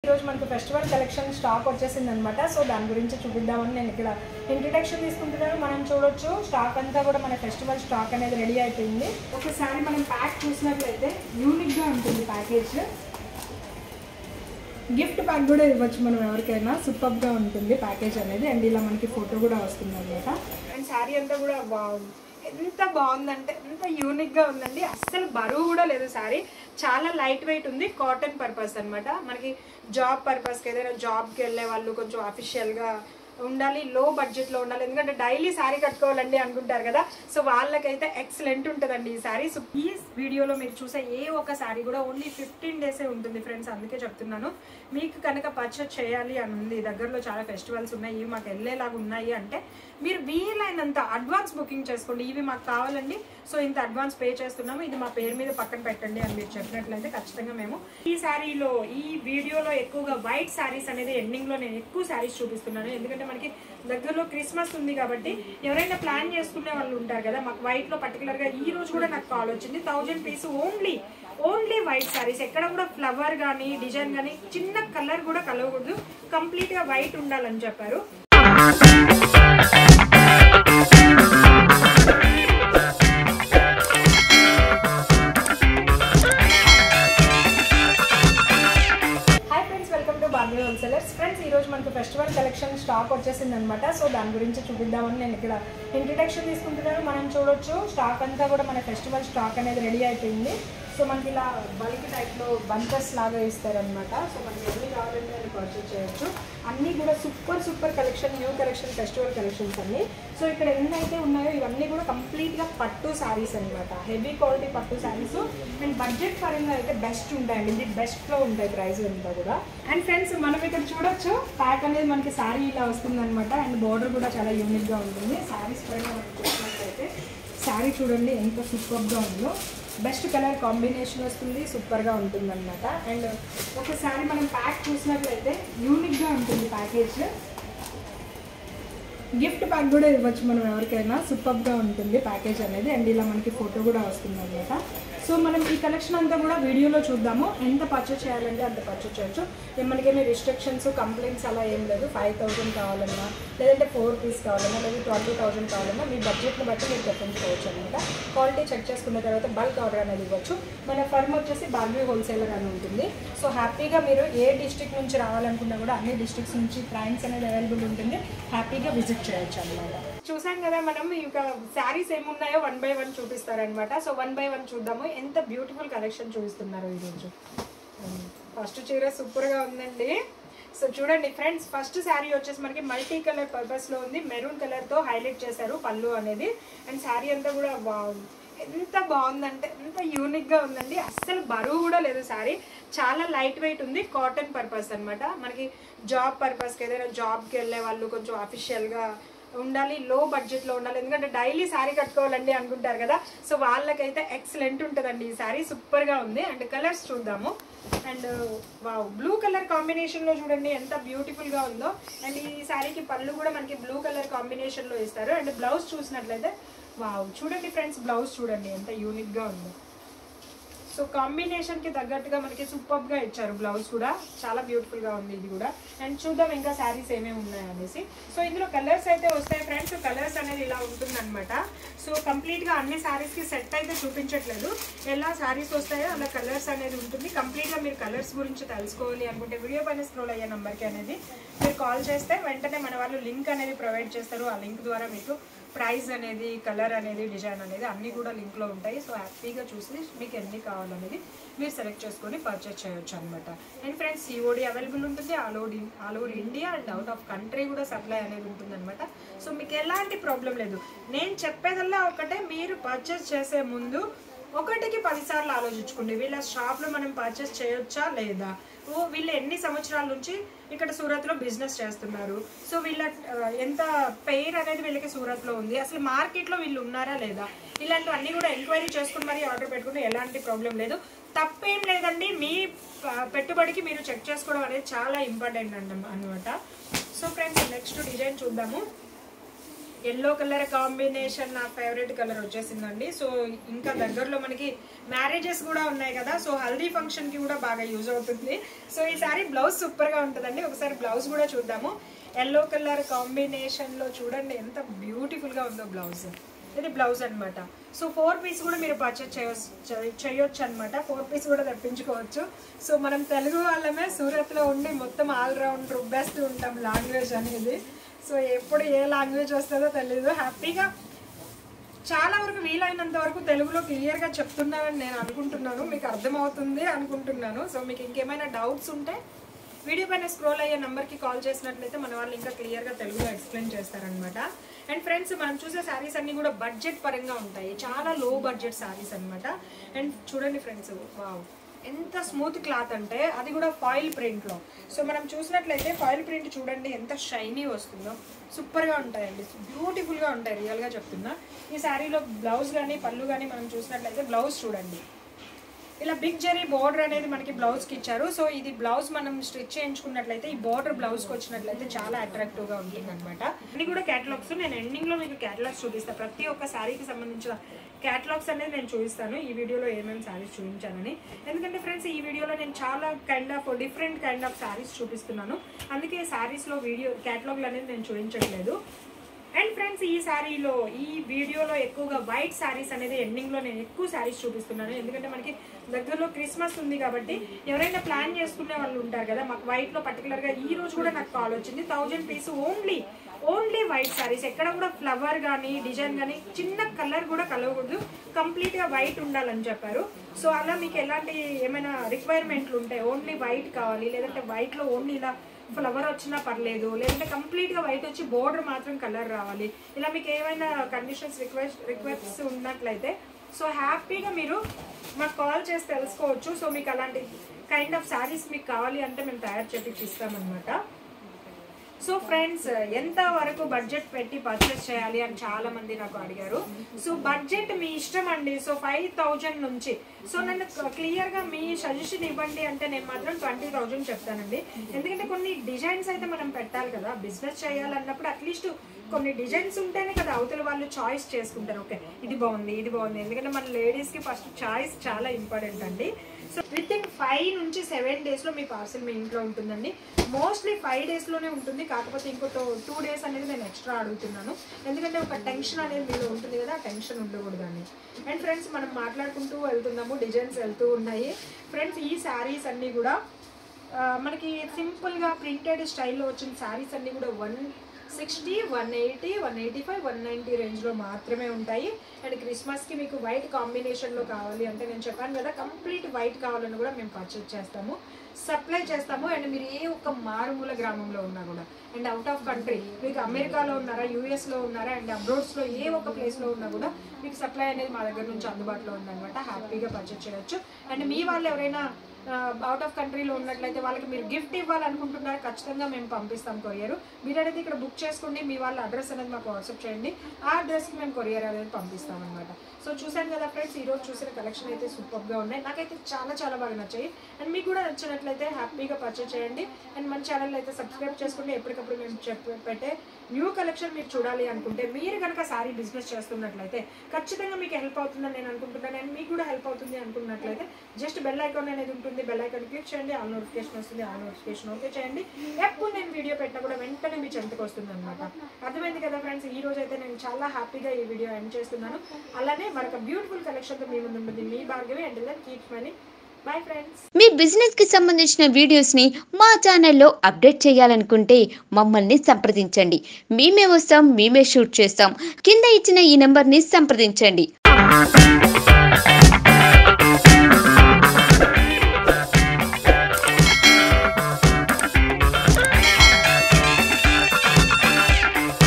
ఈరోజు మనకు festival collection stock వచ్చేసింది అనమాట సో దాని గురించి చూపిద్దామని నేను ఇక్కడ ఇంట్రడక్షన్ తీసుకుంటున్నాను మనం చూడొచ్చు స్టాక్ అంతా కూడా మన ఫెస్టివల్ స్టాక్ అనేది రెడీ అయిపోయింది ఒకసారి మనం ప్యాక్ చూసినట్లయితే యూనిక్గా ఉంటుంది ప్యాకేజ్ గిఫ్ట్ ప్యాక్ కూడా ఇవ్వచ్చు మనం ఎవరికైనా సూపర్గా ఉంటుంది ప్యాకేజ్ అనేది అండ్ ఇలా మనకి ఫోటో కూడా వస్తుంది అనమాట అండ్ శారీ అంతా కూడా వావ్ ఎంత బాగుందంటే ఎంత యూనిక్గా ఉందండి అస్సలు బరువు కూడా లేదు శారీ చాలా లైట్ వెయిట్ ఉంది కాటన్ పర్పస్ అన్నమాట మనకి జాబ్ పర్పస్కి ఏదైనా జాబ్కి వెళ్ళే వాళ్ళు కొంచెం అఫీషియల్గా ఉండాలి లో బడ్జెట్లో ఉండాలి ఎందుకంటే డైలీ శారీ కట్టుకోవాలండి అనుకుంటారు కదా సో వాళ్ళకైతే ఎక్సలెంట్ ఉంటుందండి ఈ శారీ సో ఈ వీడియోలో మీరు చూసే ఏ ఒక్క శారీ కూడా ఓన్లీ ఫిఫ్టీన్ డేసే ఉంటుంది ఫ్రెండ్స్ అందుకే చెప్తున్నాను మీకు కనుక పర్చేస్ చేయాలి అని ఉంది దగ్గరలో చాలా ఫెస్టివల్స్ ఉన్నాయి ఇవి మాకు వెళ్ళేలాగా ఉన్నాయి అంటే మీరు వీలైనంత అడ్వాన్స్ బుకింగ్ చేసుకోండి ఇవి మాకు కావాలండి సో ఇంత అడ్వాన్స్ పే చేస్తున్నాము ఇది మా పేరు మీద పక్కన పెట్టండి అని మీరు చెప్పినట్లయితే ఖచ్చితంగా మేము ఈ శారీలో ఈ వీడియోలో ఎక్కువగా వైట్ శారీస్ అనేది ఎండింగ్ లో నేను ఎక్కువ శారీస్ చూపిస్తున్నాను ఎందుకంటే మనకి దగ్గరలో క్రిస్మస్ ఉంది కాబట్టి ఎవరైనా ప్లాన్ చేసుకునే వాళ్ళు ఉంటారు కదా మాకు వైట్ లో పర్టికులర్ గా ఈ రోజు కూడా నాకు కాల్ వచ్చింది thousand piece only only white saris ఎక్కడ కూడా ఫ్లవర్ కానీ డిజైన్ కానీ చిన్న కలర్ కూడా కలవకూడదు కంప్లీట్ గా వైట్ ఉండాలని చెప్పారు hi friends welcome to Barbie wholesalers friends ఈ రోజు మనకు ఫెస్టివల్ కలెక్షన్ స్టాక్ వచ్చేసింది అనమాట సో దాని గురించి చూపిద్దామని నేను ఇక్కడ ఇంట్రడక్షన్ తీసుకుంటున్నాను మనం చూడొచ్చు స్టాక్ అంతా కూడా మన ఫెస్టివల్ స్టాక్ అనేది రెడీ అయిపోయింది సో మనకి ఇలా బల్క్ టైప్లో బంకర్స్ లాగా ఇస్తారనమాట సో మనకి ఎన్ని కావాలంటే అది పర్చేస్ చేయొచ్చు అన్నీ కూడా super super collection new collection festival collections అన్ని సో ఇక్కడ ఎన్నైతే ఉన్నాయో ఇవన్నీ కూడా కంప్లీట్గా పట్టు శారీస్ అనమాట హెవీ క్వాలిటీ పట్టు శారీస్ అండ్ బడ్జెట్ పరంగా అయితే బెస్ట్ ఉంటాయండి ఇది బెస్ట్లో ఉంటాయి ప్రైస్ అంతా కూడా అండ్ ఫ్రెండ్స్ మనం ఇక్కడ చూడొచ్చు ప్యాక్ అనేది మనకి శారీ ఇలా వస్తుంది అనమాట అండ్ బార్డర్ కూడా చాలా యూనిక్గా ఉంటుంది శారీస్ పరంగా మనం చూసినట్లయితే శారీ చూడండి ఎంత సూపర్గా ఉందో బెస్ట్ కలర్ కాంబినేషన్ వస్తుంది సూపర్గా ఉంటుంది అనమాట అండ్ ఒకసారి మనం ప్యాక్ చూసినట్లయితే యూనిక్గా ఉంటుంది ప్యాకేజ్ గిఫ్ట్ ప్యాక్ కూడా ఇవ్వచ్చు మనం ఎవరికైనా సూపర్గా ఉంటుంది ప్యాకేజ్ అనేది అండ్ ఇలా మనకి ఫోటో కూడా వస్తుంది అనమాట సో మనం ఈ కలెక్షన్ అంతా కూడా వీడియోలో చూద్దాము ఎంత పర్చేస్ చేయాలంటే అంత పర్చేస్ చేయొచ్చు ఏ- మనకేమీ రిస్ట్రిక్షన్స్ కంప్లైంట్స్ అలా ఏం లేదు ఫైవ్ థౌసండ్ కావాలన్నా లేదంటే ఫోర్ పీస్ కావాలన్నా లేదా ట్వంటీ థౌసండ్ కావాలన్నా మీ బడ్జెట్ని బట్టి మీరు తెప్పించుకోవచ్చు అనమాట క్వాలిటీ చెక్ చేసుకున్న తర్వాత బల్క్ ఆర్డర్ అనేది ఇవ్వచ్చు మన ఫర్మ్ వచ్చేసి బార్బీ హోల్సేలర్ అని ఉంటుంది సో హ్యాపీగా మీరు ఏ డిస్ట్రిక్ట్ నుంచి రావాలనుకున్నా కూడా అన్ని డిస్ట్రిక్ట్స్ నుంచి ట్రైన్స్ అనేది అవైలబుల్ ఉంటుంది హ్యాపీగా విజిట్ చేయొచ్చు అనమాట చూసాం కదా మనం ఇక శారీస్ ఏమున్నాయో వన్ బై వన్ చూపిస్తారనమాట సో వన్ బై వన్ చూద్దాము ఎంత బ్యూటిఫుల్ కలెక్షన్ చూపిస్తున్నారు ఈరోజు ఫస్ట్ చీర సూపర్గా ఉందండి సో చూడండి ఫ్రెండ్స్ ఫస్ట్ శారీ వచ్చేసి మనకి మల్టీ కలర్ పర్పస్లో ఉంది మెరూన్ కలర్తో హైలైట్ చేశారు పళ్ళు అనేది అండ్ శారీ అంతా కూడా వావ్ ఎంత బాగుందంటే ఎంత యూనిక్గా ఉందండి అస్సలు బరువు కూడా లేదు శారీ చాలా లైట్ వెయిట్ ఉంది కాటన్ పర్పస్ అన్నమాట మనకి జాబ్ పర్పస్కి ఏదైనా జాబ్కి వెళ్ళే వాళ్ళు కొంచెం అఫీషియల్గా ఉండాలి లో బడ్జెట్లో ఉండాలి ఎందుకంటే డైలీ శారీ కట్టుకోవాలండి అనుకుంటారు కదా సో వాళ్ళకైతే ఎక్సలెంట్ ఉంటుందండి ఈ శారీ సూపర్గా ఉంది అండ్ కలర్స్ చూద్దాము అండ్ వావ్ బ్లూ కలర్ కాంబినేషన్లో చూడండి ఎంత బ్యూటిఫుల్గా ఉందో అండ్ ఈ శారీకి పళ్ళు కూడా మనకి బ్లూ కలర్ కాంబినేషన్లో ఇస్తారు అండ్ బ్లౌజ్ చూసినట్లయితే వావ్ చూడండి ఫ్రెండ్స్ బ్లౌజ్ చూడండి ఎంత యూనిక్గా ఉందో సో కాంబినేషన్కి తగ్గట్టుగా మనకి సూపర్గా ఇచ్చారు బ్లౌజ్ కూడా చాలా బ్యూటిఫుల్గా ఉంది ఇది కూడా అండ్ చూద్దాం ఇంకా శారీస్ ఏమేమి ఉన్నాయి అనేసి సో ఇందులో కలర్స్ అయితే వస్తాయి ఫ్రెండ్స్ కలర్స్ అనేది ఇలా ఉంటుందన్నమాట సో కంప్లీట్గా అన్ని శారీస్కి సెట్ అయితే చూపించట్లేదు ఎలా శారీస్ వస్తాయో అలా కలర్స్ అనేది ఉంటుంది కంప్లీట్గా మీరు కలర్స్ గురించి తెలుసుకోవాలి అనుకుంటే వీడియో పైన స్క్రోల్ అయ్యే నెంబర్కి అనేది మీరు కాల్ చేస్తే వెంటనే మన వాళ్ళు లింక్ అనేది ప్రొవైడ్ చేస్తారు ఆ లింక్ ద్వారా మీకు ప్రైస్ అనేది కలర్ అనేది డిజైన్ అనేది అన్నీ కూడా లింక్లో ఉంటాయి సో హ్యాపీగా చూసి మీకు ఎన్ని కావాలనేది మీరు సెలెక్ట్ చేసుకొని పర్చేస్ చేయొచ్చు అనమాట అండ్ ఫ్రెండ్స్ సిఓడి అవైలబుల్ ఉంటుంది all over all over India and out of country కూడా సప్లై అనేది ఉంటుంది అనమాట సో మీకు ఎలాంటి ప్రాబ్లం లేదు నేను చెప్పేదల్లా ఒకటే మీరు పర్చేస్ చేసే ముందు ఒకటికి పదిసార్లు ఆలోచించుకోండి వీళ్ళ షాప్లో మనం పర్చేస్ చేయొచ్చా లేదా ఓ వీళ్ళు ఎన్ని సంవత్సరాల నుంచి ఇక్కడ సూరత్లో బిజినెస్ చేస్తున్నారు సో వీళ్ళ ఆ, ఎంత పేర్ అనేది వీళ్ళకి సూరత్లో ఉంది అసలు మార్కెట్లో వీళ్ళు ఉన్నారా లేదా ఇలాంటివన్నీ కూడా ఎంక్వైరీ చేసుకుని మరి ఆర్డర్ పెట్టుకుని ఎలాంటి ప్రాబ్లం లేదు తప్పేం లేదండి మీ ఆ, పెట్టుబడికి మీరు చెక్ చేసుకోవడం అనేది చాలా ఇంపార్టెంట్ అంట అనమాట సో ఫ్రెండ్స్ నెక్స్ట్ డిజైన్ చూద్దాము ఎల్లో కలర్ కాంబినేషన్ నా ఫేవరెట్ కలర్ వచ్చేసిందండి సో ఇంకా దగ్గరలో మనకి మ్యారేజెస్ కూడా ఉన్నాయి కదా సో హల్దీ ఫంక్షన్ కి కూడా బాగా యూజ్ అవుతుంది సో ఈ సారీ బ్లౌజ్ సూపర్ గా ఉంటుందండి ఒకసారి బ్లౌజ్ కూడా చూద్దాము ఎల్లో కలర్ కాంబినేషన్ లో చూడండి ఎంత బ్యూటిఫుల్ గా ఉందో బ్లౌజ్ ఇది బ్లౌజ్ అన్నమాట సో ఫోర్ పీస్ కూడా మీరు పర్చేస్ చేయొచ్చు చేయొచ్చు అనమాట ఫోర్ పీస్ కూడా తెప్పించుకోవచ్చు సో మనం తెలుగు వాళ్ళమే సూరత్లో ఉండి మొత్తం ఆల్ రౌండ్ రుబ్బేస్తూ ఉంటాం లాంగ్వేజ్ అనేది సో ఎప్పుడు ఏ లాంగ్వేజ్ వస్తుందో తెలీదు హ్యాపీగా చాలా వరకు వీలైనంత వరకు తెలుగులో క్లియర్గా చెప్తున్నానని నేను అనుకుంటున్నాను మీకు అర్థమవుతుంది అనుకుంటున్నాను సో మీకు ఇంకేమైనా డౌట్స్ ఉంటే వీడియో పైన స్క్రోల్ అయ్యే నెంబర్కి కాల్ చేసినట్లయితే మన వాళ్ళు ఇంకా క్లియర్గా తెలుగులో ఎక్స్ప్లెయిన్ చేస్తారనమాట అండ్ ఫ్రెండ్స్ మనం చూసే శారీస్ అన్నీ కూడా బడ్జెట్ పరంగా ఉంటాయి చాలా లో బడ్జెట్ శారీస్ అన్నమాట అండ్ చూడండి ఫ్రెండ్స్ వావ్ ఎంత స్మూత్ క్లాత్ అంటే అది కూడా ఫాయిల్ ప్రింట్లో సో మనం చూసినట్లయితే ఫాయిల్ ప్రింట్ చూడండి ఎంత షైనీ వస్తుందో సూపర్గా ఉంటాయండి బ్యూటిఫుల్గా ఉంటాయి రియల్గా చెప్తున్నా ఈ శారీలో బ్లౌజ్ కానీ పళ్ళు కానీ మనం చూసినట్లయితే బ్లౌజ్ చూడండి ఇలా బిగ్ జరీ బార్డర్ అనేది మనకి బ్లౌజ్కి ఇచ్చారు సో ఇది బ్లౌజ్ మనం స్టిచ్ చేయించుకున్నట్లయితే ఈ బార్డర్ బ్లౌజ్కి వచ్చినట్లయితే చాలా అట్రాక్టివ్గా ఉంటుంది అనమాట అన్ని కూడా క్యాటలాగ్స్ నేను ఎండింగ్లో మీకు క్యాటలాగ్స్ చూపిస్తాను ప్రతి ఒక్క శారీకి సంబంధించిన క్యాటలాగ్స్ అనేది నేను చూపిస్తాను ఈ వీడియోలో ఏమేమి శారీస్ చూపించానని ఎందుకంటే ఫ్రెండ్స్ ఈ వీడియోలో నేను చాలా kind of different kind of saris చూపిస్తున్నాను అందుకే శారీస్లో వీడియో క్యాటలాగ్లు అనేది నేను చూపించట్లేదు అండ్ ఫ్రెండ్స్ ఈ శారీలో ఈ వీడియోలో ఎక్కువగా వైట్ శారీస్ అనేది ఎండింగ్ లో నేను ఎక్కువ శారీస్ చూపిస్తున్నాను ఎందుకంటే మనకి దగ్గరలో క్రిస్మస్ ఉంది కాబట్టి ఎవరైనా ప్లాన్ చేసుకునే వాళ్ళు ఉంటారు కదా మాకు వైట్ లో పర్టికులర్ గా ఈ రోజు కూడా నాకు కాల్ వచ్చింది thousand piece only only white saris ఎక్కడ కూడా ఫ్లవర్ కానీ డిజైన్ కానీ చిన్న కలర్ కూడా కలవకూడదు కంప్లీట్ గా వైట్ ఉండాలని చెప్పారు సో అలా మీకు ఎలాంటి ఏమైనా రిక్వైర్మెంట్లు ఉంటాయి ఓన్లీ వైట్ కావాలి లేదంటే వైట్ లో ఓన్లీ ఇలా ఫ్లవర్ వచ్చినా పర్లేదు లేదంటే కంప్లీట్ గా వైట్ వచ్చి బోర్డర్ మాత్రం కలర్ రావాలి ఇలా మీకు ఏమైనా కండిషన్స్ రిక్వెస్ట్ రిక్వెస్ట్ ఉన్నట్లయితే సో హ్యాపీగా మీరు మాకు కాల్ చేసి తెలుసుకోవచ్చు సో మీకు అలాంటి కైండ్ ఆఫ్ శారీస్ మీకు కావాలి అంటే మేము తయారు చేపించి ఇస్తామన్నమాట సో ఫ్రెండ్స్ ఎంత వరకు బడ్జెట్ పెట్టి పర్చేస్ చేయాలి అని చాలా మంది నాకు అడిగారు సో బడ్జెట్ మీ ఇష్టం అండి సో ఫైవ్ థౌజండ్ నుంచి సో నన్ను క్లియర్ గా మీ సజెషన్ ఇవ్వండి అంటే నేను మాత్రం ట్వంటీ థౌజండ్ చెప్తానండి ఎందుకంటే కొన్ని డిజైన్స్ అయితే మనం పెట్టాలి కదా బిజినెస్ చేయాలన్నప్పుడు అట్లీస్ట్ కొన్ని డిజైన్స్ ఉంటేనే కదా అవతల వాళ్ళు చాయిస్ చేసుకుంటారు ఓకే ఇది బాగుంది ఇది బాగుంది ఎందుకంటే మన లేడీస్ కి ఫస్ట్ చాయిస్ చాలా ఇంపార్టెంట్ అండి సో విత్ ఇన్ ఫైవ్ నుంచి సెవెన్ డేస్ లో మీ పార్సిల్ మీ ఇంట్లో ఉంటుందండి మోస్ట్లీ ఫైవ్ డేస్ లోనే ఉంటుంది కాకపోతే ఇంకో టూ డేస్ అనేది నేను ఎక్స్ట్రా అడుగుతున్నాను ఎందుకంటే ఒక టెన్షన్ అనేది మీలో ఉంటుంది కదా ఆ టెన్షన్ ఉండకూడదని అండ్ ఫ్రెండ్స్ మనం మాట్లాడుకుంటూ వెళ్తున్నాము డిజైన్స్ వెళ్తూ ఉన్నాయి ఫ్రెండ్స్ ఈ శారీస్ అన్నీ కూడా ఆ, మనకి సింపుల్గా ప్రింటెడ్ స్టైల్లో వచ్చిన శారీస్ అన్నీ కూడా one sixty one eighty one eighty five one ninety రేంజ్లో మాత్రమే ఉంటాయి అండ్ క్రిస్మస్కి మీకు వైట్ కాంబినేషన్లో కావాలి అంటే నేను చెప్పాను కదా కంప్లీట్ వైట్ కావాలని కూడా మేము పర్చేజ్ చేస్తాము సప్లై చేస్తాము అండ్ మీరు ఏ ఒక్క మారుమూల గ్రామంలో ఉన్నా కూడా అండ్ అవుట్ ఆఫ్ కంట్రీ మీకు అమెరికాలో ఉన్నారా యూఎస్లో ఉన్నారా అండ్ అబ్రోడ్స్లో ఏ ఒక్క ప్లేస్లో ఉన్నా కూడా మీకు సప్లై అనేది మా దగ్గర నుంచి అందుబాటులో ఉందన్నమాట హ్యాపీగా పర్చేజ్ చేయొచ్చు అండ్ మీ వాళ్ళు ఎవరైనా అవుట్ ఆఫ్ కంట్రీలో ఉన్నట్లయితే వాళ్ళకి మీరు గిఫ్ట్ ఇవ్వాలనుకుంటున్నారు ఖచ్చితంగా మేము పంపిస్తాం కొరియర్ మీరు అనేది ఇక్కడ బుక్ చేసుకోండి మీ వాళ్ళ అడ్రస్ అనేది మాకు వాట్సాప్ చేయండి ఆ అడ్రస్కి మేము కొరియర్ అనేది పంపిస్తాం అనమాట సో చూసాను కదా ఫ్రెండ్స్ ఈరోజు చూసిన కలెక్షన్ అయితే సూపర్గా ఉన్నాయి నాకైతే చాలా చాలా బాగా నచ్చాయి అండ్ మీకు కూడా నచ్చినట్లయితే హ్యాపీగా పర్చేస్ చేయండి అండ్ మన ఛానల్ అయితే సబ్స్క్రైబ్ చేసుకోండి ఎప్పటికప్పుడు మేము చెప్ప పెట్టే న్యూ కలెక్షన్ మీరు చూడాలి అనుకుంటే మీరు కనుక సారీ బిజినెస్ చేస్తున్నట్లయితే ఖచ్చితంగా మీకు హెల్ప్ అవుతుందని నేను అనుకుంటున్నాను అండ్ మీకు కూడా హెల్ప్ అవుతుంది అనుకున్నట్లయితే జస్ట్ బెల్ ఐకాన్ అనేది ఉంటుంది బెల్ ఐకాన్ క్లిక్ చేయండి ఆల్ నోటిఫికేషన్ వస్తుంది ఆ నోటిఫికేషన్ ఓకే చేయండి ఎప్పుడు నేను వీడియో పెట్టినా కూడా వెంటనే మీ చెంతకు వస్తుంది అనమాట అర్థమైంది కదా ఫ్రెండ్స్ ఈ రోజు అయితే నేను చాలా హ్యాపీగా ఈ వీడియో ఎండ్ చేస్తున్నాను అలానే మరొక బ్యూటిఫుల్ కలెక్షన్తో మీ ముందు ఉంటుంది మీ Bhargavi and then keep money bye friends మీ బిజినెస్ కి సంబంధించిన వీడియోస్ ని మా ఛానల్లో అప్డేట్ చేయాలనుకుంటే మమ్మల్ని సంప్రదించండి మేమే వస్తాం మేమే షూట్ చేస్తాం కింద ఇచ్చిన ఈ నెంబర్ ని సంప్రదించండి